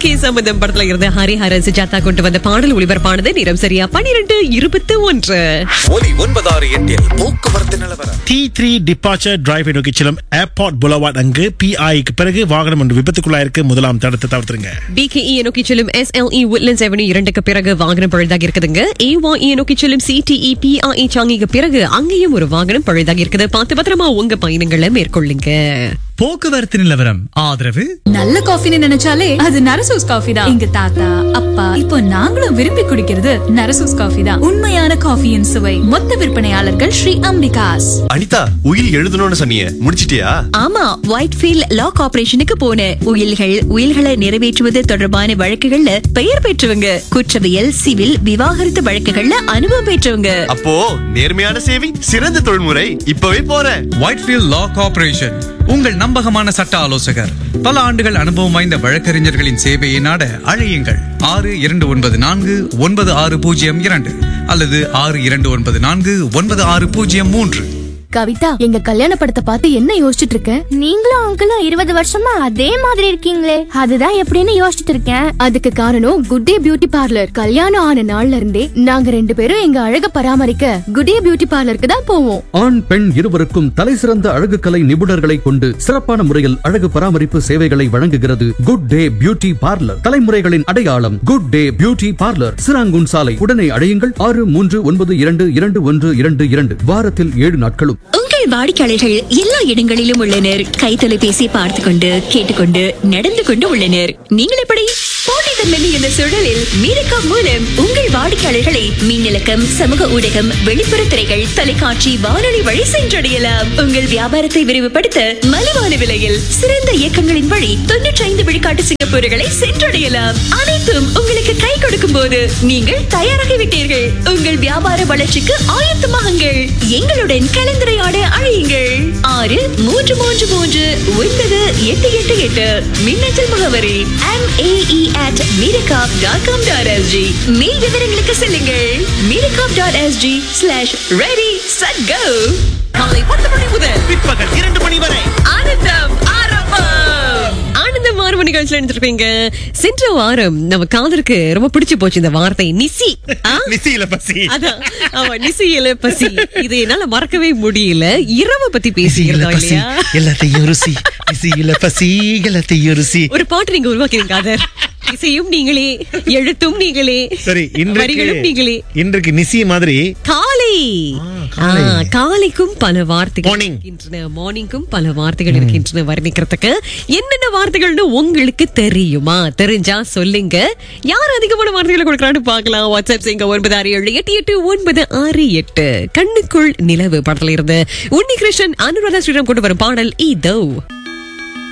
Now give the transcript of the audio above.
வாழ்க்கை சம்பந்தம் படத்துல இருந்து ஹரிஹரன் சுஜாதா கொண்டு வந்த பாடல் ஒளிபரப்பானது நேரம் சரியா பன்னிரண்டு இருபத்தி ஒன்று ஒலி ஒன்பதாறு எட்டில் போக்குவரத்து நிலவரம் டி த்ரீ டிபார்ச்சர் டிரைவை நோக்கி செல்லும் ஏர்போர்ட் புலவாட் அங்கு பிஐக்கு பிறகு வாகனம் ஒன்று விபத்துக்குள்ளாயிருக்கு முதலாம் தடத்தை தவிர்த்துருங்க பிகேஇ நோக்கி செல்லும் எஸ்எல்இ உட்லண்ட்ஸ் அவென்யூ இரண்டுக்கு பிறகு வாகனம் பழுதாக இருக்குதுங்க ஏவாஇ நோக்கி செல்லும் சிடிஇ பிஐ சாங்கிக்கு பிறகு அங்கேயும் ஒரு வாகனம் பழுதாக இருக்குது பார்த்து பத்திரமா உங்க பயணங்களை மேற்கொள்ளுங்க போக்குவரத்து நிலவரம் ஆதரவு நல்ல காஃபின்னு நினைச்சாலே அது நரசூஸ் காஃபி தான் எங்க தாத்தா அப்பா இப்போ நாங்களும் விரும்பி குடிக்கிறது நரசூஸ் காஃபி தான் உண்மையான காஃபியின் சுவை மொத்த விற்பனையாளர்கள் ஸ்ரீ அம்பிகாஸ் அனிதா உயில் எழுதணும்னு சொன்னியே முடிச்சிட்டியா ஆமா ஒயிட்ஃபீல்ட் லா கார்பரேஷனுக்கு போனேன் உயில்கள் உயில்களை நிறைவேற்றுவது தொடர்பான வழக்குகள்ல பெயர் பெற்றவங்க குற்றவியல் சிவில் விவாகரத்து வழக்குகள்ல அனுபவம் பெற்றவங்க அப்போ நேர்மையான சேவை சிறந்த தொழில்முறை இப்பவே போறேன் ஒயிட்ஃபீல்ட் லா கார்பரேஷன் உங்கள் நம்பகமான சட்ட ஆலோசகர் பல ஆண்டுகள் அனுபவம் வாய்ந்த வழக்கறிஞர்களின் சேவையை நாட அழையுங்கள் ஆறு இரண்டு ஒன்பது நான்கு ஒன்பது ஆறு பூஜ்ஜியம் இரண்டு அல்லது ஆறு இரண்டு ஒன்பது நான்கு ஒன்பது ஆறு பூஜ்ஜியம் மூன்று கவிதா எங்க கல்யாண படத்தை பார்த்து என்ன யோசிச்சுட்டு இருக்க நீங்களும் அங்கிளும் இருபது வருஷமா அதே மாதிரி இருக்கீங்களே அதுதான் எப்படின்னு யோசிச்சுட்டு இருக்கேன் அதுக்கு காரணம் குட் டே பியூட்டி பார்லர் கல்யாணம் ஆன நாள்ல இருந்தே நாங்க ரெண்டு பேரும் எங்க அழக பராமரிக்க குட் டே பியூட்டி பார்லருக்கு தான் போவோம் ஆண் பெண் இருவருக்கும் தலைசிறந்த அழகு கலை நிபுணர்களை கொண்டு சிறப்பான முறையில் அழகு பராமரிப்பு சேவைகளை வழங்குகிறது குட் டே பியூட்டி பார்லர் தலைமுறைகளின் அடையாளம் good day beauty parlour Serangoon சாலை உடனே அடையுங்கள் ஆறு மூன்று ஒன்பது இரண்டு இரண்டு ஒன்று இரண்டு இரண்டு வாரத்தில் ஏழு நாட்களும் உங்கள் வாடிக்கையாளர்கள் எல்லா இடங்களிலும் உள்ளனர் கை தொலைபேசி பார்த்து கொண்டு கேட்டுக்கொண்டு நடந்து கொண்டு உள்ளனர் நீங்கள் எப்படி போட்டித்தன்மை என்ற சூழலில் மீரக்கா மூலம் உங்கள் வாடிக்கையாளர்களை மின்னலக்கம் சமூக ஊடகம் வெளிப்புற திரைகள் தொலைக்காட்சி வானொலி வழி சென்றடையலாம் உங்கள் வியாபாரத்தை விரிவுபடுத்த மலிவான விலையில் சிறந்த இயக்கங்களின் வழி தொன்னூற்றி ஐந்து விழுக்காட்டு சிங்கப்பூர்களை சென்றடையலாம் அனைத்தும் உங்களுக்கு கை கொடுக்கும் போது நீங்கள் தயாராகிவிட்டீர்கள் உங்கள் வியாபார வளர்ச்சிக்கு ஆயத்தமாகுங்கள் எங்களுடன் கலந்துரையாட அழையுங்கள் ஆறு மூன்று மூன்று மூன்று ஒன்பது எட்டு எட்டு எட்டு மின்னஞ்சல் முகவரி எம் ஏஇ அட் மீரகாப் டாட் காம் டாட் எஸ்ஜி மேல் விவரங்களுக்கு செல்லுங்கள் மீரகாப் dot S G slash ready set go காலை பத்து மணி முதல் பிற்பகல் இரண்டு மணி வரை ஆனந்தம் ஆரம்பம் ஆனந்தம் ஆரம்ப நிகழ்ச்சியில எடுத்துருப்பீங்க சென்ற வாரம் நம்ம காதலுக்கு ரொம்ப பிடிச்சு போச்சு இந்த வார்த்தை நிசி ஆ? நிசியில பசி அதான் ஆமா நிசியில பசி இது என்னால மறக்கவே முடியல இரவு பத்தி நிசியில பேசியிருந்தோம் பசி இல்லையா எல்லாத்தையும் ருசி நிசியில பசி எல்லாத்தையும் ருசி ஒரு பாட்டு நீங்க உருவாக்கிருங்க காதர் இசையும் நீங்களே எழுத்தும் நீங்களே சரி வரிகளும் இன்றைக்கு நீங்களே இன்றைக்கு நிசி மாதிரி காலை காலை. ஆ, காலைக்கும் பல வார்த்தைகள் Morning. இருக்கின்றன மார்னிங்கும் பல வார்த்தைகள் இருக்கின்றன வர்ணிக்கிறதுக்கு என்னென்ன வார்த்தைகள்னு உங்களுக்கு தெரியுமா தெரிஞ்சா சொல்லுங்க யார் அதிகமான வார்த்தைகளை கொடுக்கறான்னு பார்க்கலாம் வாட்ஸ்அப் செய்யுங்க ஒன்பது ஆறு ஏழு எட்டு எட்டு ஒன்பது ஆறு எட்டு கண்ணுக்குள் நிலவு படத்துல இருந்து உன்னிகிருஷ்ணன் அனுராதா ஸ்ரீராம் கொண்டு வரும் பாடல் இதோ